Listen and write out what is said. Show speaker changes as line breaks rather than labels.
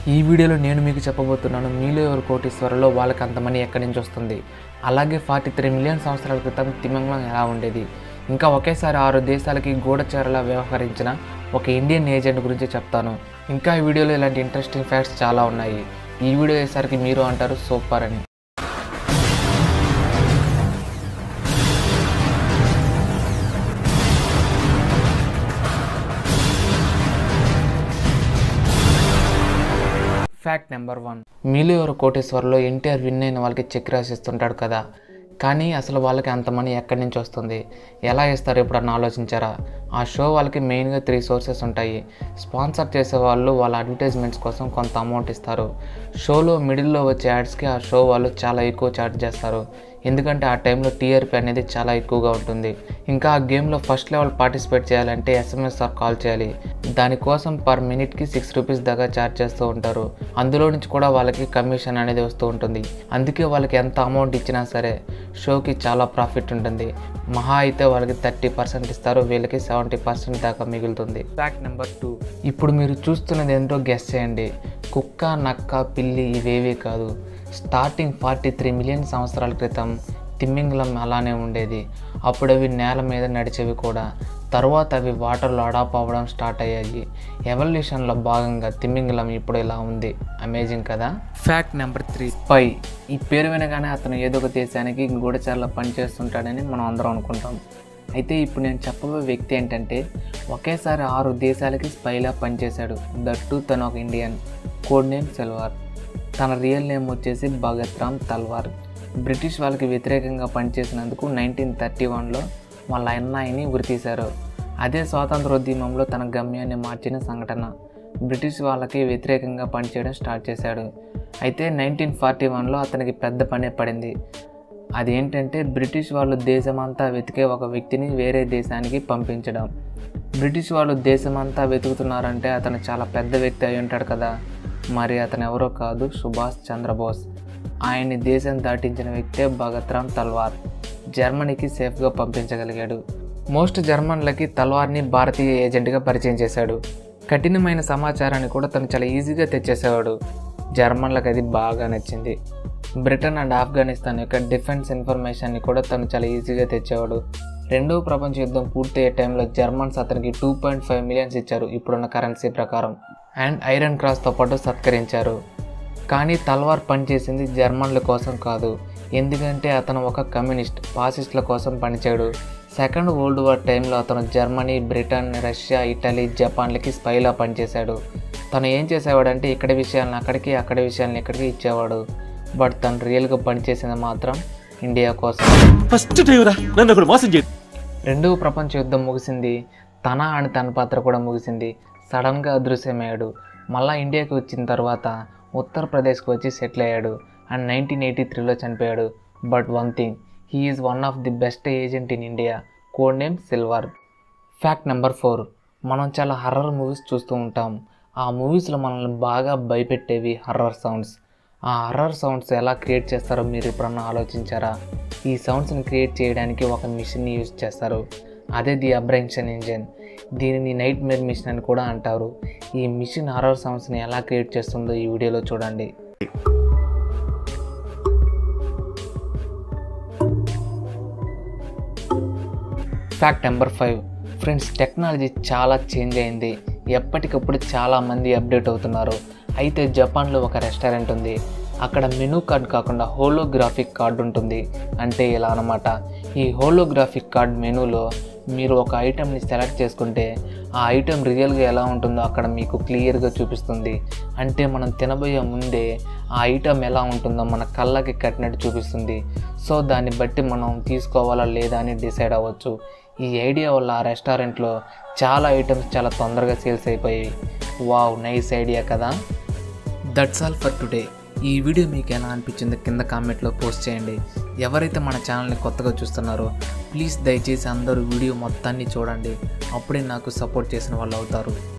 ఈ వీడియోలో నేను మీకు చెప్పబోతున్నాను మీలో ఎవరు కోటీశ్వరులో వాళ్ళకి అంత మనీ ఎక్కడి నుంచి వస్తుంది అలాగే ఫార్టీ త్రీ మిలియన్ సంవత్సరాల క్రితం తిమింగలం ఎలా ఉండేది ఇంకా ఒకేసారి ఆరు దేశాలకి గూఢచారులా వ్యవహరించిన ఒక ఇండియన్ ఏజెంట్ గురించి చెప్తాను ఇంకా ఈ వీడియోలో ఇలాంటి ఇంట్రెస్టింగ్ ఫ్యాక్ట్స్ చాలా ఉన్నాయి ఈ వీడియో అయ్యేసరికి మీరు అంటారు సూపర్ అని ఫ్యాక్ట్ నెంబర్ వన్ మీలో ఎవరు కోటేశ్వర్లో ఎన్టీఆర్ విన్ అయిన వాళ్ళకి చెక్ రాసిస్తుంటాడు కదా కానీ అసలు వాళ్ళకి అంత మనీ ఎక్కడి నుంచి వస్తుంది ఎలా ఇస్తారు ఎప్పుడన్నా ఆలోచించారా ఆ షో వాళ్ళకి మెయిన్గా త్రీ సోర్సెస్ ఉంటాయి స్పాన్సర్ చేసే వాళ్ళు వాళ్ళ అడ్వర్టైజ్మెంట్స్ కోసం కొంత అమౌంట్ ఇస్తారు షోలో మిడిల్లో వచ్చే యాడ్స్కి ఆ షో వాళ్ళు చాలా ఎక్కువ చార్జ్ చేస్తారు ఎందుకంటే ఆ టైంలో టీఆర్పీ అనేది చాలా ఎక్కువగా ఉంటుంది ఇంకా ఆ గేమ్లో ఫస్ట్ లెవెల్ పార్టిసిపేట్ చేయాలంటే ఎస్ఎంఎస్ ఆర్ కాల్ చేయాలి దానికోసం పర్ మినిట్కి సిక్స్ రూపీస్ దాకా ఛార్జ్ చేస్తూ ఉంటారు అందులో నుంచి కూడా వాళ్ళకి కమిషన్ అనేది వస్తూ ఉంటుంది అందుకే వాళ్ళకి ఎంత అమౌంట్ ఇచ్చినా సరే షోకి చాలా ప్రాఫిట్ ఉంటుంది మహా అయితే వాళ్ళకి థర్టీ పర్సెంట్ ఇస్తారు వీళ్ళకి సెవెంటీ పర్సెంట్ దాకా మిగులుతుంది ఫ్యాక్ట్ నెంబర్ టూ ఇప్పుడు మీరు చూస్తున్నది ఏంటో గెస్ చేయండి కుక్క నక్క పిల్లి ఇవేవీ కాదు స్టార్టింగ్ ఫార్టీ త్రీ మిలియన్ సంవత్సరాల క్రితం తిమ్మింగలం అలానే ఉండేది అప్పుడు అవి నేల మీద నడిచేవి కూడా తర్వాత అవి వాటర్లో అడాప్ అవ్వడం స్టార్ట్ అయ్యాయి ఎవల్యూషన్లో భాగంగా తిమ్మింగలం ఇప్పుడు ఇలా ఉంది అమేజింగ్ కదా ఫ్యాక్ట్ నెంబర్ త్రీ పై ఈ పేరు వినగానే అతను ఏదో ఒక దేశానికి గూఢచారులో పనిచేస్తుంటాడని మనం అందరం అనుకుంటాం అయితే ఇప్పుడు నేను చెప్పబోయే వ్యక్తి ఏంటంటే ఒకేసారి ఆరు దేశాలకి స్పైలా పనిచేశాడు దట్టు తను ఒక ఇండియన్ కోడ్ నేమ్ సెల్వార్ తన రియల్ నేమ్ వచ్చేసి భగత్ రామ్ తల్వార్ బ్రిటిష్ వాళ్ళకి వ్యతిరేకంగా పనిచేసినందుకు నైన్టీన్ థర్టీ వన్లో వాళ్ళ అన్నయ్యని ఉరితీశారు అదే స్వాతంత్రోద్యమంలో తన గమ్యాన్ని మార్చిన సంఘటన బ్రిటిష్ వాళ్ళకి వ్యతిరేకంగా పనిచేయడం స్టార్ట్ చేశాడు అయితే నైన్టీన్ ఫార్టీ వన్లో అతనికి పెద్ద పనే పడింది అదేంటంటే బ్రిటిష్ వాళ్ళు దేశమంతా వెతికే ఒక వ్యక్తిని వేరే దేశానికి పంపించడం బ్రిటిష్ వాళ్ళు దేశమంతా వెతుకుతున్నారంటే అతను చాలా పెద్ద వ్యక్తి అయి ఉంటాడు కదా మరి అతను ఎవరో కాదు సుభాష్ చంద్రబోస్ ఆయన్ని దేశం దాటించిన వ్యక్తే భగత్ రామ్ తల్వార్ జర్మనీకి సేఫ్గా పంపించగలిగాడు మోస్ట్ జర్మన్లకి తల్వార్ని భారతీయ ఏజెంట్గా పరిచయం చేశాడు కఠినమైన సమాచారాన్ని కూడా తను చాలా ఈజీగా తెచ్చేసేవాడు జర్మన్లకు అది బాగా నచ్చింది బ్రిటన్ అండ్ ఆఫ్ఘనిస్తాన్ యొక్క డిఫెన్స్ ఇన్ఫర్మేషన్ని కూడా తను చాలా ఈజీగా తెచ్చేవాడు రెండవ ప్రపంచ యుద్ధం పూర్తయ్యే టైంలో జర్మన్స్ అతనికి టూ పాయింట్ ఫైవ్ మిలియన్స్ ఇచ్చారు ఇప్పుడున్న కరెన్సీ ప్రకారం అండ్ ఐరన్ క్రాస్తో పాటు సత్కరించారు కానీ తల్వార్ పనిచేసింది జర్మన్ల కోసం కాదు ఎందుకంటే అతను ఒక కమ్యూనిస్ట్ ఫాసిస్టుల కోసం పనిచేయడు సెకండ్ వరల్డ్ వార్ టైంలో అతను జర్మనీ బ్రిటన్ రష్యా ఇటలీ జపాన్లకి స్పైలా పనిచేశాడు తను ఏం చేసేవాడంటే ఇక్కడ విషయాలను అక్కడికి అక్కడ విషయాలను ఇక్కడికి ఇచ్చేవాడు బట్ తను రియల్గా పనిచేసింది మాత్రం ఇండియా కోసం
ఫస్ట్ టైం రా నన్ను ఒకడు మోసం చేయదు
రెండవ ప్రపంచ యుద్ధం ముగిసింది తన అని తన పాత్ర కూడా ముగిసింది సడన్గా అదృశ్యమయ్యాడు మళ్ళా ఇండియాకి వచ్చిన తర్వాత ఉత్తరప్రదేశ్కి వచ్చి సెటిల్ అయ్యాడు అండ్ నైన్టీన్ ఎయిటీ త్రీలో చనిపోయాడు but one thing he is one of the best agent in India code name silver fact number four మనం చాలా హర్రర్ మూవీస్ చూస్తూ ఉంటాం ఆ మూవీస్లో మనల్ని బాగా భయపెట్టేవి హర్రర్ సౌండ్స్ ఆ హర్రర్ సౌండ్స్ ఎలా క్రియేట్ చేస్తారో మీరు ఎప్పుడన్నా ఆలోచించారా ఈ సౌండ్స్ని క్రియేట్ చేయడానికి ఒక మిషన్ని యూజ్ చేస్తారు అదే ది అబ్రెన్షన్ ఇంజిన్ దీనిని నైట్ మేర్ మిషన్ అని కూడా అంటారు ఈ మిషన్ హర్రర్ సౌండ్స్ని ఎలా క్రియేట్ చేస్తుందో ఈ వీడియోలో చూడండి fact number five friends technology చాలా చేంజ్ అయింది ఎప్పటికప్పుడు చాలామంది అప్డేట్ అవుతున్నారు అయితే జపాన్లో ఒక రెస్టారెంట్ ఉంది అక్కడ మెనూ కార్డ్ కాకుండా హోలోగ్రాఫిక్ కార్డ్ ఉంటుంది అంటే ఇలా అనమాట ఈ హోలోగ్రాఫిక్ కార్డ్ మెనూలో మీరు ఒక ఐటెంని సెలెక్ట్ చేసుకుంటే ఆ ఐటెం రియల్గా ఎలా ఉంటుందో అక్కడ మీకు క్లియర్గా చూపిస్తుంది అంటే మనం తినబోయే ముందే ఆ ఐటెం ఎలా ఉంటుందో మన కళ్ళకి కట్టినట్టు చూపిస్తుంది సో దాన్ని బట్టి మనం తీసుకోవాలా లేదా అని డిసైడ్ అవ్వచ్చు ఈ ఐడియా వల్ల ఆ రెస్టారెంట్లో చాలా ఐటమ్స్ చాలా తొందరగా సేల్స్ అయిపోయాయి వావ్ నైస్ ఐడియా కదా దట్స్ ఆల్ ఫర్ టుడే ఈ వీడియో మీకు ఎలా అనిపించిందో కింద కామెంట్లో పోస్ట్ చేయండి ఎవరైతే మన ఛానల్ని కొత్తగా చూస్తున్నారో ప్లీజ్ దయచేసి అందరూ వీడియో మొత్తాన్ని చూడండి అప్పుడే నాకు సపోర్ట్ చేసిన వాళ్ళు అవుతారు